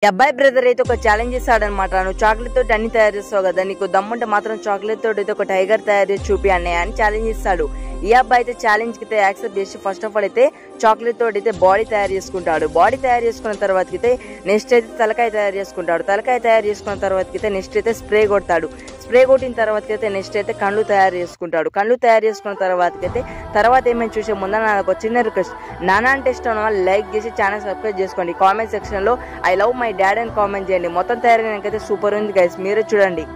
ఈ అబ్బాయి బ్రదర్ అయితే ఒక ఛాలెంజ్ ఇస్తాడనమాట నువ్వు చాక్లెట్ తోటి అన్ని తయారు చేస్తావు కదా నీకు దమ్ముంటే మాత్రం చాక్లెట్ తోటి అయితే ఒక టైగర్ తయారు చేసి చూపి అన్నయ్య అని ఛాలెంజ్ ఇస్తాడు ఈ అబ్బాయి అయితే ఛాలెంజ్ కి అయితే యాక్సెప్ట్ చేసి ఫస్ట్ ఆఫ్ ఆల్ అయితే చాక్లెట్ తోటి అయితే బాడీ తయారు చేసుకుంటాడు బాడీ తయారు చేసుకున్న తర్వాత అయితే నెక్స్ట్ అయితే తలకాయ తయారు చేసుకుంటాడు తలకాయ తయారు చేసుకున్న తర్వాత అయితే నెక్స్ట్ అయితే స్ప్రే కొడతాడు స్ప్రే కొట్టిన తర్వాత అయితే నెక్స్ట్ అయితే కళ్ళు తయారు చేసుకుంటాడు కళ్ళు తయారు చేసుకున్న తర్వాత అయితే తర్వాత ఏమైనా చూసే ముందర నాకు ఒక చిన్న రిక్వెస్ట్ నానా అంటే ఇష్టం ఉన్న వాళ్ళు లైక్ చేసి ఛానల్ సబ్స్క్రైబ్ చేసుకోండి కామెంట్ సెక్షన్ లో ఐ లవ్ మై డాడ్ అని కామెంట్ చేయండి మొత్తం తయారైనాకైతే సూపర్ ఉంది గైస్ మీరే చూడండి